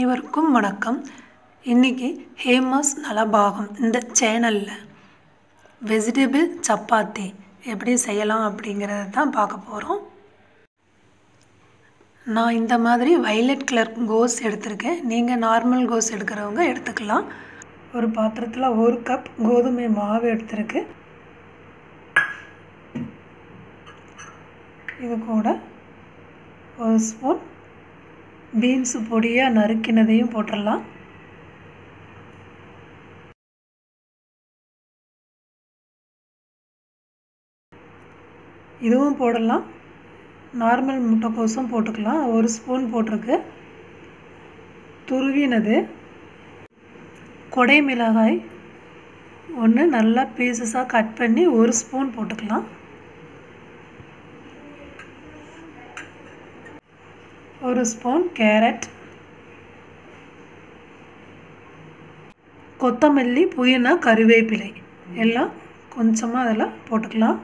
அனைவருக்கும் வணக்கம் இன்றைக்கி ஹேமாஸ் நலபாகம் இந்த சேனலில் வெஜிடபிள் சப்பாத்தி எப்படி செய்யலாம் அப்படிங்கிறத தான் பார்க்க போகிறோம் நான் இந்த மாதிரி வைலட் கலர் கோஸ் எடுத்திருக்கேன் நீங்கள் நார்மல் கோஸ் எடுக்கிறவங்க எடுத்துக்கலாம் ஒரு பாத்திரத்தில் ஒரு கப் கோதுமை மாவு எடுத்திருக்கு இது கூட ஒரு ஸ்பூன் பீன்ஸு பொடியாக நறுக்கினதையும் போட்டுடலாம் இதுவும் போடலாம் நார்மல் முட்டைக்கோஸும் போட்டுக்கலாம் ஒரு ஸ்பூன் போட்டிருக்கு துருவினது கொடை மிளகாய் ஒன்று நல்லா பீசஸாக கட் பண்ணி ஒரு ஸ்பூன் போட்டுக்கலாம் ஒரு ஸ்பூன் கேரட் கொத்தமல்லி புதினா கருவேப்பிலை எல்லாம் கொஞ்சமாக அதில் போட்டுக்கலாம்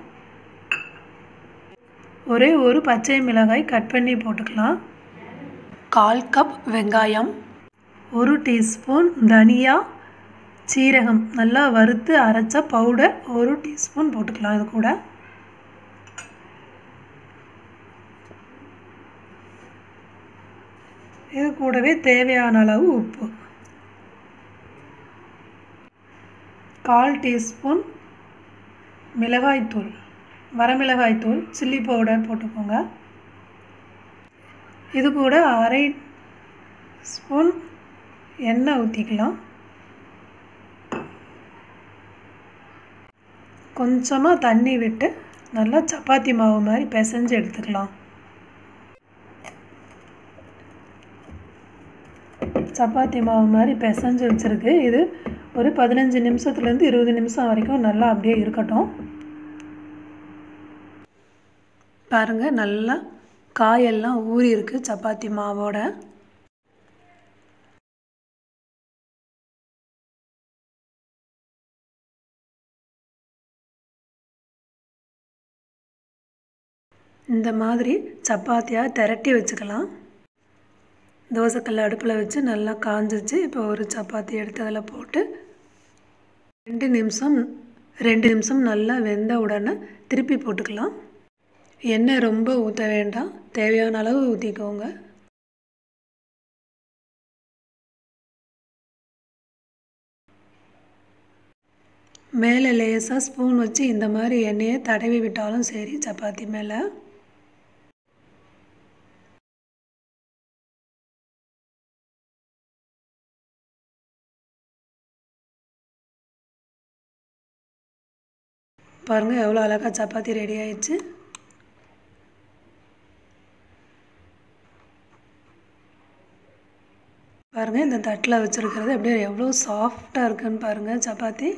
ஒரே ஒரு பச்சை மிளகாய் கட் பண்ணி போட்டுக்கலாம் கால் கப் வெங்காயம் ஒரு டீஸ்பூன் தனியா சீரகம் நல்லா வறுத்து அரைச்ச பவுடர் ஒரு டீஸ்பூன் போட்டுக்கலாம் இது கூட இது கூடவே தேவையான அளவு உப்பு கால் டீஸ்பூன் மிளகாய்த்தூள் வரமிளகாய்த்தூள் சில்லி பவுடர் போட்டுக்கோங்க இது கூட அரை ஸ்பூன் எண்ணெய் ஊற்றிக்கலாம் கொஞ்சமாக தண்ணி விட்டு நல்லா சப்பாத்தி மாவு மாதிரி பிசைஞ்சு எடுத்துக்கலாம் சப்பாத்தி மாவு மாதிரி பிசைஞ்சு வச்சுருக்கு இது ஒரு பதினஞ்சு நிமிஷத்துலேருந்து இருபது நிமிஷம் வரைக்கும் நல்லா அப்படியே இருக்கட்டும் பாருங்கள் நல்லா காயெல்லாம் ஊறி இருக்குது சப்பாத்தி மாவோட இந்த மாதிரி சப்பாத்தியாக திரட்டி வச்சுக்கலாம் தோசைக்கல் அடுப்பில் வச்சு நல்லா காஞ்சிச்சு இப்போ ஒரு சப்பாத்தி எடுத்து அதில் போட்டு ரெண்டு நிமிஷம் ரெண்டு நிமிஷம் நல்லா வெந்த உடனே திருப்பி போட்டுக்கலாம் எண்ணெய் ரொம்ப ஊற்ற வேண்டாம் தேவையான அளவு ஊற்றிக்கோங்க மேலே லேசாக ஸ்பூன் வச்சு இந்த மாதிரி எண்ணெயை தடவி விட்டாலும் சரி சப்பாத்தி மேலே பாருங்கள் எவ்வளோ அழகாக சப்பாத்தி ரெடி ஆயிடுச்சு பாருங்கள் இந்த தட்டில் வச்சுருக்கிறது அப்படியே எவ்வளோ சாஃப்டாக இருக்குன்னு பாருங்கள் சப்பாத்தி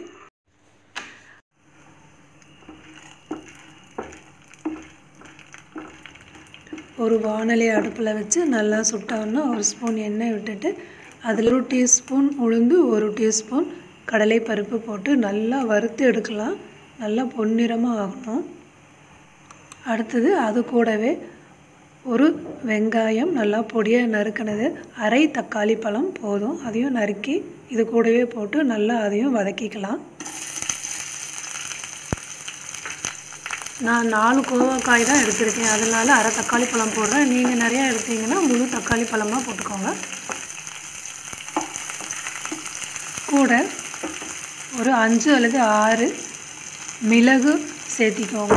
ஒரு வானலி அடுப்பில் வச்சு நல்லா சுட்டோன்னா ஒரு ஸ்பூன் எண்ணெய் விட்டுட்டு அதில் ஒரு டீஸ்பூன் உளுந்து ஒரு டீஸ்பூன் கடலை பருப்பு போட்டு நல்லா வறுத்து எடுக்கலாம் நல்லா பொன்னிறமாக ஆகணும் அடுத்தது அது கூடவே ஒரு வெங்காயம் நல்லா பொடியாக நறுக்கினது அரை தக்காளி பழம் போதும் அதையும் நறுக்கி இது கூடவே போட்டு நல்லா அதையும் வதக்கிக்கலாம் நான் நாலு கோவக்காய் தான் எடுத்திருக்கேன் அதனால் அரை தக்காளி பழம் போடுறேன் நீங்கள் நிறையா எடுத்தீங்கன்னா முழு தக்காளி பழமாக போட்டுக்கோங்க கூட ஒரு அஞ்சு அல்லது ஆறு மிளகு சேர்த்திக்கோங்க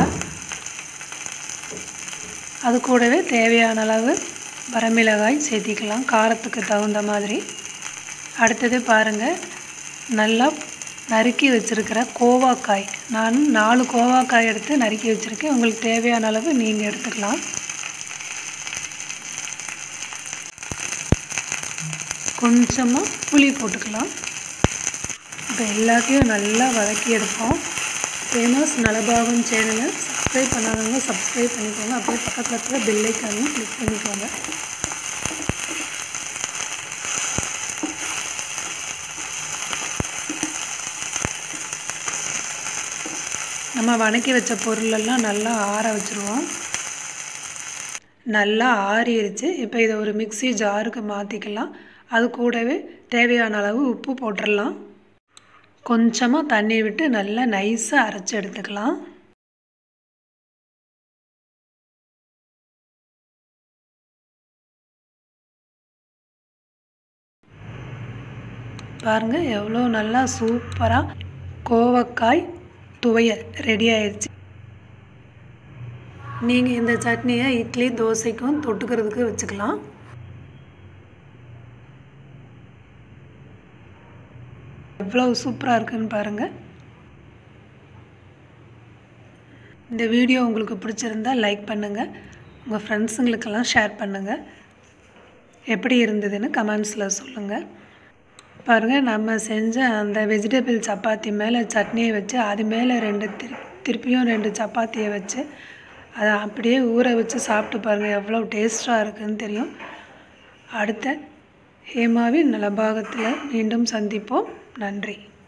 அது கூடவே தேவையான அளவு வரமிளகாய் சேர்த்திக்கலாம் காரத்துக்கு தகுந்த மாதிரி அடுத்தது பாருங்கள் நல்லா நறுக்கி வச்சுருக்கிற கோவாக்காய் நான் நாலு கோவாக்காய் எடுத்து நறுக்கி வச்சுருக்கேன் உங்களுக்கு தேவையான அளவு நீங்கள் எடுத்துக்கலாம் கொஞ்சமாக புளி போட்டுக்கலாம் இப்போ எல்லாத்தையும் நல்லா வதக்கி எடுப்போம் ஃபேமஸ் நலபாகம் சேனலை சப்ஸ்கிரைப் பண்ணாதவங்க சப்ஸ்கிரைப் பண்ணிக்கோங்க அப்படியே பக்கத்தில் இருக்கிற பெல்லைக்கானையும் கிளிக் பண்ணிக்கோங்க நம்ம வணக்கி வச்ச பொருளெல்லாம் நல்லா ஆற வச்சுருவோம் நல்லா ஆறிடுச்சு இப்போ இதை ஒரு மிக்ஸி ஜாருக்கு மாற்றிக்கலாம் அது கூடவே தேவையான அளவு உப்பு போட்டுடலாம் கொஞ்சமாக தண்ணி விட்டு நல்லா நைஸாக அரைச்சி எடுத்துக்கலாம் பாருங்கள் எவ்வளோ நல்லா சூப்பராக கோவக்காய் துவையல் ரெடி ஆயிடுச்சு நீங்கள் இந்த சட்னியை இட்லி தோசைக்கும் தொட்டுக்கிறதுக்கு வச்சுக்கலாம் எவ்வளோ சூப்பராக இருக்குன்னு பாருங்கள் இந்த வீடியோ உங்களுக்கு பிடிச்சிருந்தால் லைக் பண்ணுங்கள் உங்கள் ஃப்ரெண்ட்ஸுங்களுக்கெல்லாம் ஷேர் பண்ணுங்கள் எப்படி இருந்ததுன்னு கமெண்ட்ஸில் சொல்லுங்கள் பாருங்கள் நம்ம செஞ்ச அந்த வெஜிடபிள் சப்பாத்தி மேலே சட்னியை வச்சு அது மேலே ரெண்டு திரு திருப்பியும் ரெண்டு சப்பாத்தியை வச்சு அதை அப்படியே ஊற வச்சு சாப்பிட்டு பாருங்கள் எவ்வளோ டேஸ்ட்டாக இருக்குதுன்னு தெரியும் அடுத்த ஹேமாவின் நலபாகத்தில் மீண்டும் சந்திப்போம் நன்றி